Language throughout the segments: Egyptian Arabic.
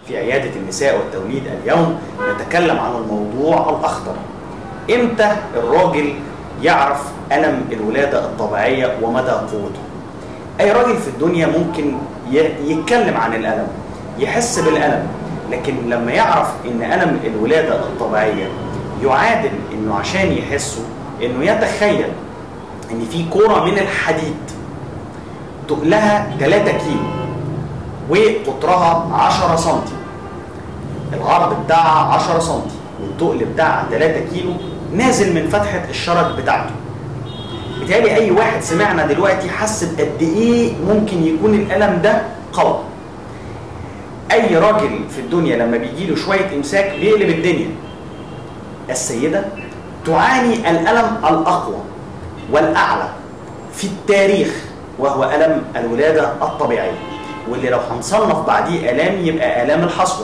في عيادة النساء والتوليد اليوم نتكلم عن الموضوع الأخطر إمتى الراجل يعرف ألم الولادة الطبيعية ومدى قوته أي راجل في الدنيا ممكن ي- يتكلم عن الألم يحس بالألم لكن لما يعرف إن ألم الولادة الطبيعية يعادل إنه عشان يحسه إنه يتخيل إن في كورة من الحديد تقلها 3 كيلو وقطرها 10 سنتي العرض بتاعها 10 سنتي والتقل بتاعها 3 كيلو نازل من فتحة الشرج بتاعته بالتالي أي واحد سمعنا دلوقتي حس بقد إيه ممكن يكون الألم ده قوي أي راجل في الدنيا لما بيجي له شوية إمساك بيقلب الدنيا السيدة تعاني الألم الأقوى والأعلى في التاريخ وهو ألم الولادة الطبيعية واللي لو هنصنف بعديه آلام يبقى آلام الحصوة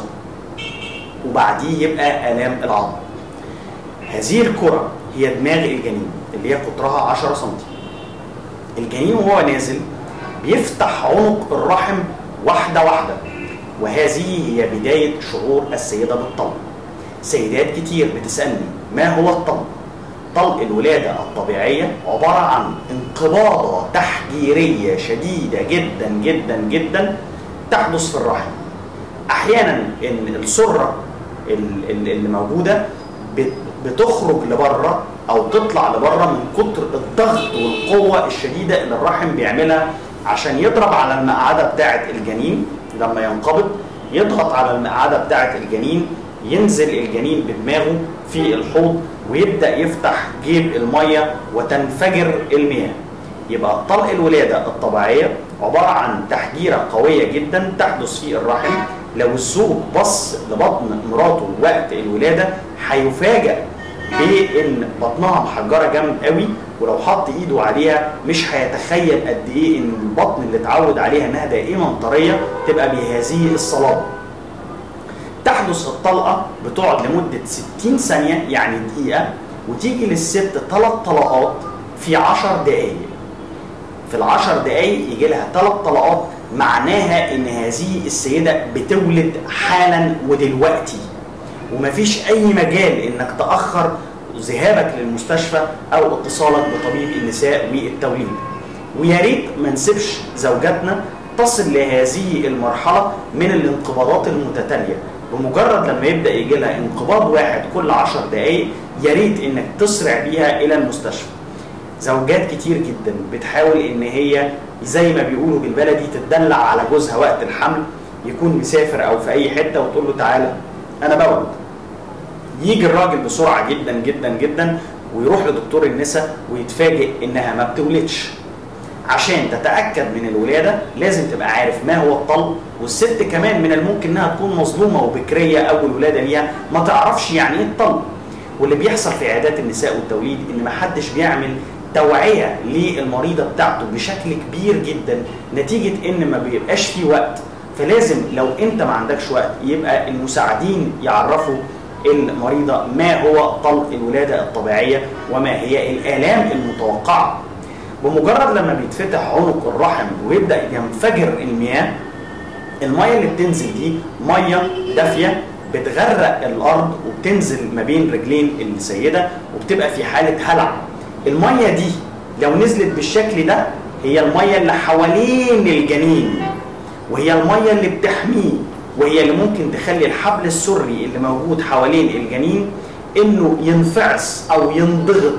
وبعديه يبقى آلام العظم هذه الكرة هي دماغ الجنين اللي هي قطرها 10 سم الجنين وهو نازل بيفتح عنق الرحم واحدة واحدة وهذه هي بداية شعور السيدة بالطلق سيدات كتير بتسألني ما هو الطلق؟ طلق الولادة الطبيعية عبارة عن انقباضة تحجيرية شديدة جدا جدا جدا تحدث في الرحم أحيانا إن السرة ال- ال- اللي موجودة بت- بتخرج لبره أو تطلع لبره من كتر الضغط والقوة الشديدة اللي الرحم بيعملها عشان يضرب على المقعدة بتاعة الجنين لما ينقبض يضغط على المقعدة بتاعة الجنين ينزل الجنين بدماغه في الحوض ويبدا يفتح جيب الميه وتنفجر المياه يبقى طلق الولاده الطبيعيه عباره عن تحجيره قويه جدا تحدث في الرحم لو الزوج بص لبطن مراته وقت الولاده هيفاجئ بان بطنها محجره جامد قوي ولو حط ايده عليها مش هيتخيل قد ايه ان البطن اللي اتعود عليها انها دائما طريه تبقى بهذه الصلابه تحدث الطلقه بتقعد لمده 60 ثانيه يعني دقيقه وتيجي للست ثلاث طلقات في 10 دقائق في العشر دقايق يجي لها ثلاث طلقات معناها ان هذه السيده بتولد حالا ودلوقتي ومفيش اي مجال انك تاخر ذهابك للمستشفى او اتصالك بطبيب النساء والتوليد ويا ريت ما نسيبش زوجاتنا تصل لهذه المرحله من الانقباضات المتتاليه بمجرد لما يبدا يجي لها انقباض واحد كل عشر دقائق يا ريت انك تسرع بيها الى المستشفى زوجات كتير جدا بتحاول ان هي زي ما بيقولوا بالبلدي تتدلع على جوزها وقت الحمل يكون مسافر او في اي حته وتقول له تعالى انا بولد يجي الراجل بسرعه جدا جدا جدا ويروح لدكتور النساء ويتفاجئ انها ما بتولدش عشان تتاكد من الولاده لازم تبقى عارف ما هو الطلق والست كمان من الممكن انها تكون مظلومه وبكريه اول ولاده ليها ما تعرفش يعني ايه الطلق واللي بيحصل في عيادات النساء والتوليد ان ما حدش بيعمل توعيه للمريضه بتاعته بشكل كبير جدا نتيجه ان ما بيبقاش في وقت فلازم لو انت ما عندكش وقت يبقى المساعدين يعرفوا المريضه ما هو طلق الولاده الطبيعيه وما هي الالام المتوقعه بمجرد لما بيتفتح عنق الرحم ويبدا ينفجر المياه الميه اللي بتنزل دي ميه دافيه بتغرق الارض وبتنزل ما بين رجلين السيده وبتبقى في حاله هلع الميه دي لو نزلت بالشكل ده هي الميه اللي حوالين الجنين وهي الميه اللي بتحميه وهي اللي ممكن تخلي الحبل السري اللي موجود حوالين الجنين انه ينفعس او ينضغط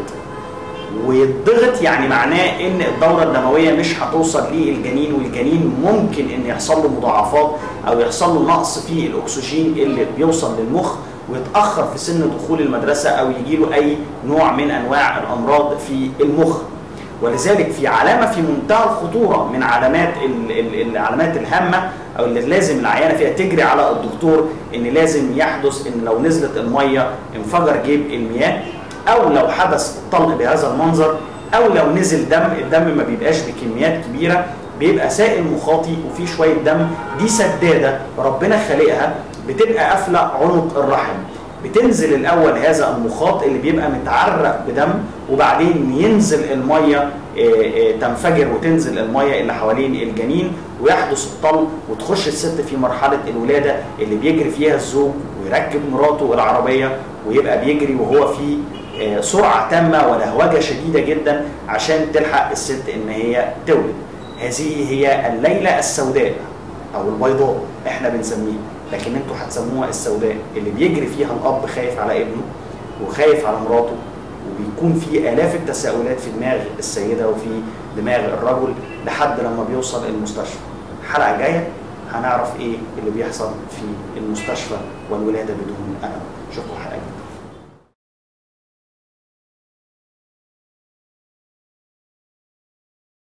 ويتضغط يعني معناه ان الدوره الدمويه مش هتوصل للجنين والجنين ممكن ان يحصل له مضاعفات او يحصل له نقص في الاكسجين اللي بيوصل للمخ ويتاخر في سن دخول المدرسه او يجي له اي نوع من انواع الامراض في المخ ولذلك في علامه في منتهى الخطوره من علامات ال- ال- العلامات الهامه او اللي لازم العيانه فيها تجري على الدكتور ان لازم يحدث ان لو نزلت الميه انفجر جيب المياه او لو حدث الطلق بهذا المنظر او لو نزل دم الدم ما بيبقاش بكميات كبيره بيبقى سائل مخاطي وفيه شويه دم دي سداده ربنا خالقها بتبقى قافله عنق الرحم بتنزل الاول هذا المخاط اللي بيبقى متعرق بدم وبعدين ينزل الميه آه، آه، تنفجر وتنزل الميه اللي حوالين الجنين ويحدث الطلق وتخش الست في مرحله الولاده اللي بيجري فيها الزوج ويركب مراته العربيه ويبقى بيجري وهو في آه، سرعه تامه ولهوجه شديده جدا عشان تلحق الست ان هي تولد. هذه هي الليله السوداء او البيضاء احنا بنسميها لكن انتوا هتسموها السوداء اللي بيجري فيها الاب خايف على ابنه وخايف على مراته وبيكون في الاف التساؤلات في دماغ السيده وفي دماغ الرجل لحد لما بيوصل المستشفى الحلقه الجايه هنعرف ايه اللي بيحصل في المستشفى والولاده بدون الم شكرا حلقه